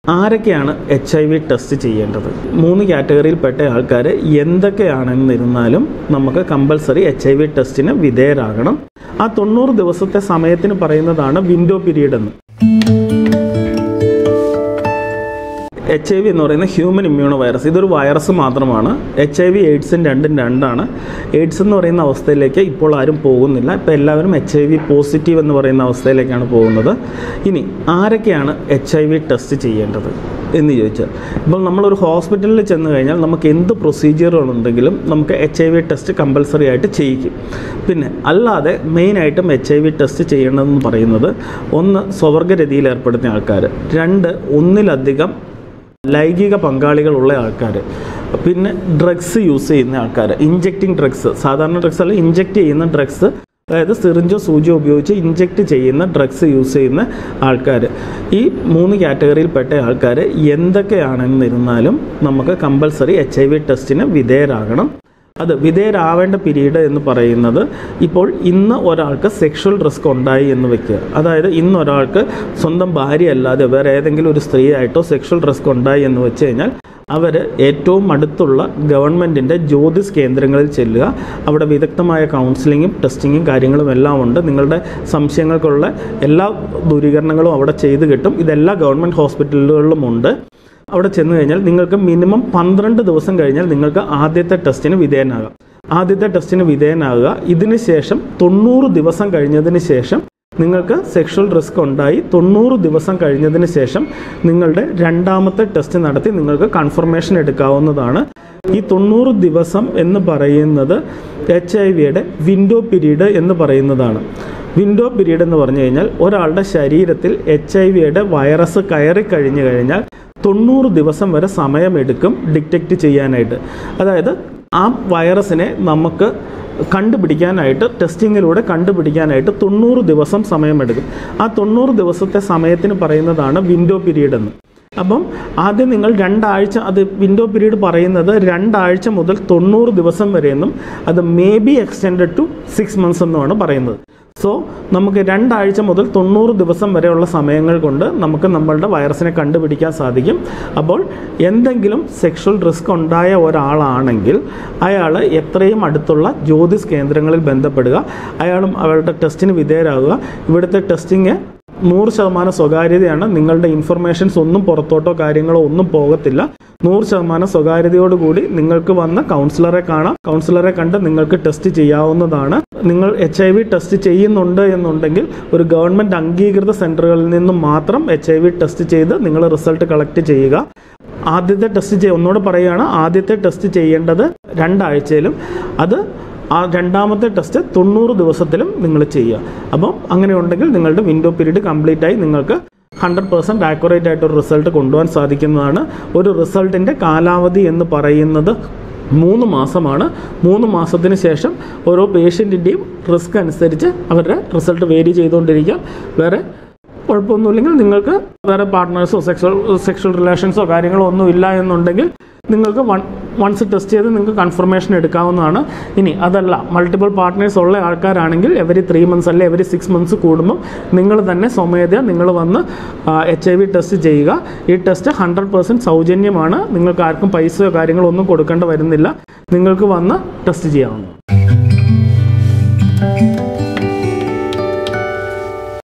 ആരൊക്കെയാണ് H I V test ചെയ്യേണ്ടത് മൂന്ന് കാറ്റഗറിയിൽപ്പെട്ട ആൾക്കാർ എന്തൊക്കെയാണെന്നിരുന്നാലും നമുക്ക് കമ്പൽസറി എച്ച് ഐ വി ടെസ്റ്റിന് വിധേയരാകണം ആ തൊണ്ണൂറ് ദിവസത്തെ സമയത്തിന് പറയുന്നതാണ് വിൻഡോ പീരീഡ് എന്ന് എച്ച് ഐ വി എന്ന് പറയുന്ന ഹ്യൂമൻ ഇമ്മ്യൂണോ വൈറസ് ഇതൊരു വൈറസ് മാത്രമാണ് എച്ച് ഐ വി എയ്ഡ്സും രണ്ടും രണ്ടാണ് എയ്ഡ്സ് എന്ന് പറയുന്ന അവസ്ഥയിലേക്ക് ഇപ്പോൾ ആരും പോകുന്നില്ല ഇപ്പോൾ എല്ലാവരും എച്ച് ഐ വി പോസിറ്റീവ് എന്ന് പറയുന്ന അവസ്ഥയിലേക്കാണ് പോകുന്നത് ഇനി ആരൊക്കെയാണ് എച്ച് ഐ വി ടെസ്റ്റ് ചെയ്യേണ്ടത് എന്ന് ചോദിച്ചാൽ ഇപ്പോൾ നമ്മളൊരു ഹോസ്പിറ്റലിൽ ചെന്ന് കഴിഞ്ഞാൽ നമുക്ക് എന്ത് പ്രൊസീജിയറുകളുണ്ടെങ്കിലും നമുക്ക് H I V test compulsory ആയിട്ട് ചെയ്യിക്കും പിന്നെ അല്ലാതെ മെയിനായിട്ടും എച്ച് ഐ വി ടെസ്റ്റ് ചെയ്യേണ്ടതെന്ന് പറയുന്നത് ഒന്ന് സ്വവർഗരതിയിൽ ഏർപ്പെടുന്ന ആൾക്കാർ രണ്ട് ഒന്നിലധികം ലൈംഗിക പങ്കാളികളുള്ള ആൾക്കാർ പിന്നെ ഡ്രഗ്സ് യൂസ് ചെയ്യുന്ന ആൾക്കാർ ഇഞ്ചെക്റ്റിംഗ് ഡ്രഗ്സ് സാധാരണ ഡ്രഗ്സ് അല്ല ഇഞ്ചെക്റ്റ് ചെയ്യുന്ന ഡ്രഗ്സ് അതായത് സിറിഞ്ചോ സൂചിയോ ഉപയോഗിച്ച് ഇഞ്ചെക്റ്റ് ചെയ്യുന്ന ഡ്രഗ്സ് യൂസ് ചെയ്യുന്ന ആൾക്കാർ ഈ മൂന്ന് കാറ്റഗറിയിൽപ്പെട്ട ആൾക്കാർ എന്തൊക്കെയാണെന്നിരുന്നാലും നമുക്ക് കമ്പൽസറി എച്ച് ഐ വി ടെസ്റ്റിന് വിധേയരാകണം അത് വിധേയരാവേണ്ട പീരീഡ് എന്ന് പറയുന്നത് ഇപ്പോൾ ഇന്ന് ഒരാൾക്ക് സെക്ഷൽ റിസ്ക് ഉണ്ടായി എന്ന് വെക്കുക അതായത് ഇന്ന് ഒരാൾക്ക് സ്വന്തം ഭാര്യ അല്ലാതെ വേറെ ഏതെങ്കിലും ഒരു സ്ത്രീ ആയിട്ടോ സെക്ഷൽ റിസ്ക് ഉണ്ടായി എന്ന് വെച്ച് കഴിഞ്ഞാൽ അവർ ഏറ്റവും അടുത്തുള്ള ഗവൺമെൻറ്റിൻ്റെ ജ്യോതിസ് കേന്ദ്രങ്ങളിൽ ചെല്ലുക അവിടെ വിദഗ്ധമായ കൗൺസിലിങ്ങും ടെസ്റ്റിങ്ങും കാര്യങ്ങളും എല്ലാം ഉണ്ട് നിങ്ങളുടെ സംശയങ്ങൾക്കുള്ള എല്ലാ ദൂരീകരണങ്ങളും അവിടെ ചെയ്ത് കിട്ടും ഇതെല്ലാ ഗവൺമെൻറ് ഹോസ്പിറ്റലുകളിലും ഉണ്ട് അവിടെ ചെന്ന് കഴിഞ്ഞാൽ നിങ്ങൾക്ക് മിനിമം പന്ത്രണ്ട് ദിവസം കഴിഞ്ഞാൽ നിങ്ങൾക്ക് ആദ്യത്തെ ടെസ്റ്റിന് വിധേയനാകാം ആദ്യത്തെ ടെസ്റ്റിന് വിധേയനാകുക ഇതിന് ശേഷം തൊണ്ണൂറ് ദിവസം കഴിഞ്ഞതിന് ശേഷം നിങ്ങൾക്ക് സെക്ഷൽ റിസ്ക് ഉണ്ടായി തൊണ്ണൂറ് ദിവസം കഴിഞ്ഞതിന് ശേഷം നിങ്ങളുടെ രണ്ടാമത്തെ ടെസ്റ്റ് നടത്തി നിങ്ങൾക്ക് കൺഫർമേഷൻ എടുക്കാവുന്നതാണ് ഈ തൊണ്ണൂറ് ദിവസം എന്ന് പറയുന്നത് എച്ച് ഐ വിയുടെ വിൻഡോ പീരീഡ് എന്ന് പറയുന്നതാണ് വിൻഡോ പീരീഡ് എന്ന് പറഞ്ഞു കഴിഞ്ഞാൽ ഒരാളുടെ ശരീരത്തിൽ എച്ച് ഐ വിയുടെ വൈറസ് കയറി കഴിഞ്ഞു കഴിഞ്ഞാൽ തൊണ്ണൂറ് ദിവസം വരെ സമയമെടുക്കും ഡിറ്റക്റ്റ് ചെയ്യാനായിട്ട് അതായത് ആ വൈറസിനെ നമുക്ക് കണ്ടുപിടിക്കാനായിട്ട് ടെസ്റ്റിങ്ങിലൂടെ കണ്ടുപിടിക്കാനായിട്ട് തൊണ്ണൂറ് ദിവസം സമയമെടുക്കും ആ തൊണ്ണൂറ് ദിവസത്തെ സമയത്തിന് പറയുന്നതാണ് വിൻഡോ പീരീഡ് എന്ന് അപ്പം ആദ്യം നിങ്ങൾ രണ്ടാഴ്ച അത് വിൻഡോ പീരീഡ് പറയുന്നത് രണ്ടാഴ്ച മുതൽ തൊണ്ണൂറ് ദിവസം വരെയെന്നും അത് may be extend to six months എന്നുമാണ് പറയുന്നത് സോ നമുക്ക് രണ്ടാഴ്ച മുതൽ തൊണ്ണൂറ് ദിവസം വരെയുള്ള സമയങ്ങൾ കൊണ്ട് നമുക്ക് നമ്മളുടെ വൈറസിനെ കണ്ടുപിടിക്കാൻ സാധിക്കും അപ്പോൾ എന്തെങ്കിലും സെക്ഷൽ റിസ്ക് ഉണ്ടായ ഒരാളാണെങ്കിൽ അയാൾ എത്രയും അടുത്തുള്ള ജ്യോതിസ് കേന്ദ്രങ്ങളിൽ ബന്ധപ്പെടുക അയാളും അവരുടെ ടെസ്റ്റിന് വിധേയരാകുക ഇവിടുത്തെ ടെസ്റ്റിങ് നൂറ് ശതമാനം സ്വകാര്യതയാണ് നിങ്ങളുടെ ഇൻഫർമേഷൻസ് ഒന്നും പുറത്തോട്ടോ കാര്യങ്ങളോ ഒന്നും പോകത്തില്ല നൂറ് ശതമാനം സ്വകാര്യതയോടുകൂടി നിങ്ങൾക്ക് വന്ന് കൗൺസിലറെ കാണാം കൗൺസിലറെ കണ്ട് നിങ്ങൾക്ക് ടെസ്റ്റ് ചെയ്യാവുന്നതാണ് നിങ്ങൾ എച്ച് ഐ വി ടെസ്റ്റ് ചെയ്യുന്നുണ്ട് എന്നുണ്ടെങ്കിൽ ഒരു ഗവൺമെൻറ് അംഗീകൃത സെൻറ്ററുകളിൽ നിന്നും മാത്രം എച്ച് ഐ വി ടെസ്റ്റ് ചെയ്ത് നിങ്ങൾ റിസൾട്ട് കളക്ട് ചെയ്യുക ആദ്യത്തെ ടെസ്റ്റ് ചെയ്യ ഒന്നുകൂടെ പറയുകയാണ് ആദ്യത്തെ ടെസ്റ്റ് ചെയ്യേണ്ടത് രണ്ടാഴ്ചയിലും അത് ആ രണ്ടാമത്തെ ടെസ്റ്റ് തൊണ്ണൂറ് ദിവസത്തിലും നിങ്ങൾ ചെയ്യുക അപ്പം അങ്ങനെ ഉണ്ടെങ്കിൽ നിങ്ങളുടെ വിൻഡോ പീരീഡ് കംപ്ലീറ്റ് ആയി നിങ്ങൾക്ക് ഹൺഡ്രഡ് പെർസെൻറ്റ് ആക്യുറേറ്റ് ആയിട്ട് ഒരു റിസൾട്ട് കൊണ്ടുപോകാൻ സാധിക്കുന്നതാണ് ഒരു റിസൾട്ടിൻ്റെ കാലാവധി എന്ന് പറയുന്നത് മൂന്ന് മാസമാണ് മൂന്ന് മാസത്തിന് ശേഷം ഓരോ പേഷ്യൻറ്റിൻ്റെയും റിസ്ക് അനുസരിച്ച് അവരുടെ റിസൾട്ട് വേരി ചെയ്തുകൊണ്ടിരിക്കാം വേറെ കുഴപ്പമൊന്നുമില്ലെങ്കിൽ നിങ്ങൾക്ക് വേറെ പാർട്ട്നേഴ്സോ സെക്ഷൽ സെക്ഷൽ റിലേഷൻസോ കാര്യങ്ങളോ ഒന്നും ഇല്ല എന്നുണ്ടെങ്കിൽ നിങ്ങൾക്ക് വൺ വൺസ് ടെസ്റ്റ് ചെയ്ത് നിങ്ങൾക്ക് കൺഫർമേഷൻ എടുക്കാവുന്നതാണ് ഇനി അതല്ല മൾട്ടിപ്പിൾ പാർട്ട്നേഴ്സ് ഉള്ള ആൾക്കാരാണെങ്കിൽ എവരി ത്രീ മന്ത്സ് അല്ലെ എവരി സിക്സ് മന്ത്സ് കൂടുമ്പം നിങ്ങൾ തന്നെ സ്വമേധയാ നിങ്ങൾ വന്ന് എച്ച് ഐ വി ടെസ്റ്റ് ചെയ്യുക ഈ ടെസ്റ്റ് ഹൺഡ്രഡ് പെർസെൻറ്റ് സൗജന്യമാണ് നിങ്ങൾക്ക് ആർക്കും പൈസയോ കാര്യങ്ങളോ ഒന്നും കൊടുക്കേണ്ട വരുന്നില്ല നിങ്ങൾക്ക് വന്ന് ടെസ്റ്റ് ചെയ്യാവുന്നതാണ്